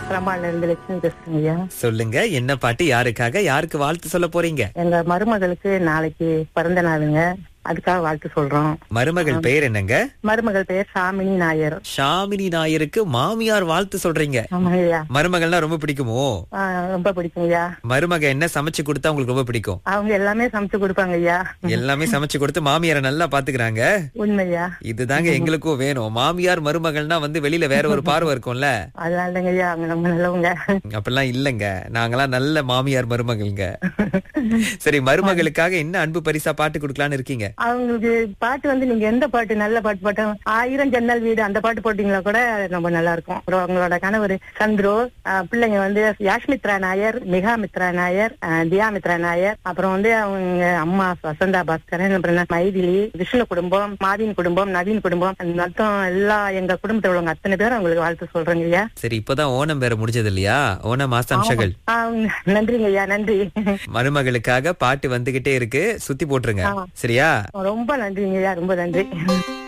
பிரமாண்ல இருந்து லட்சுமி பேசுறேங்க ஐயா சொல்லுங்க என்ன பாட்டு யாருக்காக யாருக்கு வாழ்த்து சொல்ல போறீங்க எங்க மருமகளுக்கு நாளைக்கு பிறந்த நாளுங்க அதுக்காக வாழ்த்து சொல்றோம் மருமகள் பெயர் என்னங்க மருமகள் பெயர் சாமினி நாயர் ஷாமினி நாயருக்கு மாமியார் வாழ்த்து சொல்றீங்க ஆமாங்க ஐயா மருமகள்னா ரொம்ப பிடிக்குமோ ஆ, ரொம்ப பிடிக்கும் ஐயா மருமக என்ன சமைச்சு கொடுத்தா உங்களுக்கு ரொம்ப பிடிக்கும் அவங்க எல்லாமே சமைச்சு கொடுப்பாங்க ஐயா எல்லாமே சமைச்சு கொடுத்து மாமியாரை நல்லா பாத்துக்கிறாங்க உண்மையா இதுதாங்க எங்களுக்கும் வேணும் மாமியார் மருமகள்னா வந்து வெளியில வேற ஒரு பார்வை இருக்கும்ல அதனால தாங்க ஐயா அவங்க ரொம்ப நல்லவங்க அப்படிலாம் இல்லங்க நாங்கெல்லாம் நல்ல மாமியார் மருமகள்ங்க சரி மருமகளுக்காக என்ன அன்பு பரிசா பாட்டு கொடுக்கலான்னு இருக்கீங்க அவங்களுக்கு பாட்டு வந்து நீங்க எந்த பாட்டு நல்ல பாட்டு போட்டோம் ஆயிரம் ஜன்னல் வீடு அந்த பாட்டு போட்டீங்களா கூட ரொம்ப நல்லா இருக்கும் அப்புறம் அவங்களோட கணவர் சந்துரு ஆஹ் பிள்ளைங்க வந்து யாஷ்மித்ரா நாயர் மிகா மித்ரா நாயர் ஆஹ் தியா மித்ரா நாயர் அப்புறம் வந்து அவங்க அம்மா வசந்தா பாஸ்கரன் அப்புறம் என்ன மைதிலி விஷ்ணு குடும்பம் மாவின் குடும்பம் நவீன் குடும்பம் மொத்தம் எல்லா எங்க குடும்பத்தில் உள்ளவங்க அத்தனை பேரும் அவங்களுக்கு வாழ்த்து சொல்றேங்க ஐயா சரி இப்பதான் ஓணம் வேற முடிஞ்சது இல்லையா ஓணம் மாசாம்சங்கள் ஆஹ் நன்றிங்க ஐயா நன்றி மருமகளுக்காக பாட்டு வந்துகிட்டே இருக்கு சுத்தி போட்டுருங்க சரியா ரொம்ப நன்றிங்க ஐயா ரொம்ப நன்றி